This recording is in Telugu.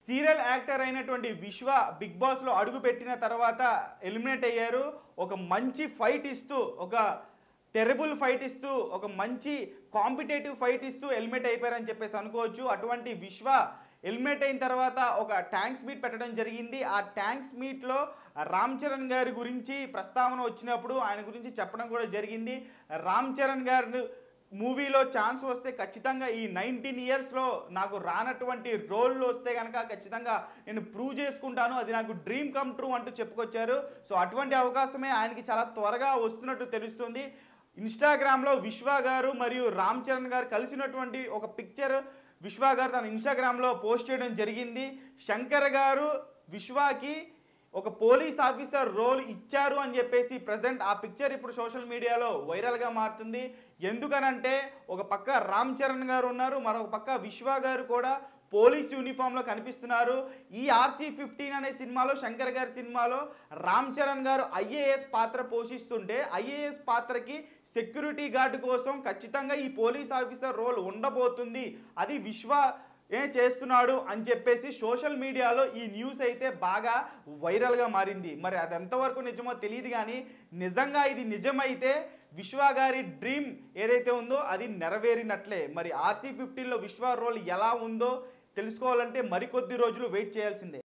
సీరియల్ యాక్టర్ అయినటువంటి విశ్వ బిగ్ బాస్లో అడుగు పెట్టిన తర్వాత ఎలిమినేట్ అయ్యారు ఒక మంచి ఫైట్ ఇస్తూ ఒక టెరబుల్ ఫైట్ ఇస్తూ ఒక మంచి కాంపిటేటివ్ ఫైట్ ఇస్తూ ఎలిమినేట్ అయిపోయారని చెప్పేసి అనుకోవచ్చు అటువంటి విశ్వ ఎలిమినేట్ అయిన తర్వాత ఒక ట్యాంక్స్ మీట్ పెట్టడం జరిగింది ఆ ట్యాంక్స్ మీట్లో రామ్ చరణ్ గారి గురించి ప్రస్తావన వచ్చినప్పుడు ఆయన గురించి చెప్పడం కూడా జరిగింది రామ్ చరణ్ గారు మూవీలో ఛాన్స్ వస్తే ఖచ్చితంగా ఈ నైన్టీన్ ఇయర్స్లో నాకు రానటువంటి రోల్లో వస్తే కనుక ఖచ్చితంగా నేను ప్రూవ్ చేసుకుంటాను అది నాకు డ్రీమ్ కమ్ ట్రూ అంటూ చెప్పుకొచ్చారు సో అటువంటి అవకాశమే ఆయనకి చాలా త్వరగా వస్తున్నట్టు తెలుస్తుంది ఇన్స్టాగ్రామ్లో విశ్వ గారు మరియు రామ్ చరణ్ గారు కలిసినటువంటి ఒక పిక్చర్ విశ్వ గారు తన ఇన్స్టాగ్రామ్లో పోస్ట్ చేయడం జరిగింది శంకర్ గారు విశ్వాకి ఒక పోలీస్ ఆఫీసర్ రోల్ ఇచ్చారు అని చెప్పేసి ప్రజెంట్ ఆ పిక్చర్ ఇప్పుడు సోషల్ మీడియాలో వైరల్గా మారుతుంది ఎందుకనంటే ఒక పక్క రామ్ చరణ్ గారు ఉన్నారు మరొక పక్క విశ్వ గారు కూడా పోలీస్ యూనిఫామ్లో కనిపిస్తున్నారు ఈ ఆర్సీ ఫిఫ్టీన్ అనే సినిమాలో శంకర్ గారి సినిమాలో రామ్ చరణ్ గారు ఐఏఎస్ పాత్ర పోషిస్తుంటే ఐఏఎస్ పాత్రకి సెక్యూరిటీ గార్డ్ కోసం ఖచ్చితంగా ఈ పోలీస్ ఆఫీసర్ రోల్ ఉండబోతుంది అది విశ్వ ఏ చేస్తున్నాడు అని చెప్పేసి సోషల్ మీడియాలో ఈ న్యూస్ అయితే బాగా వైరల్గా మారింది మరి అది ఎంతవరకు నిజమో తెలియదు కానీ నిజంగా ఇది నిజమైతే విశ్వ గారి డ్రీమ్ ఏదైతే ఉందో అది నెరవేరినట్లే మరి ఆర్సీ ఫిఫ్టీన్లో విశ్వ రోల్ ఎలా ఉందో తెలుసుకోవాలంటే మరికొద్ది రోజులు వెయిట్ చేయాల్సిందే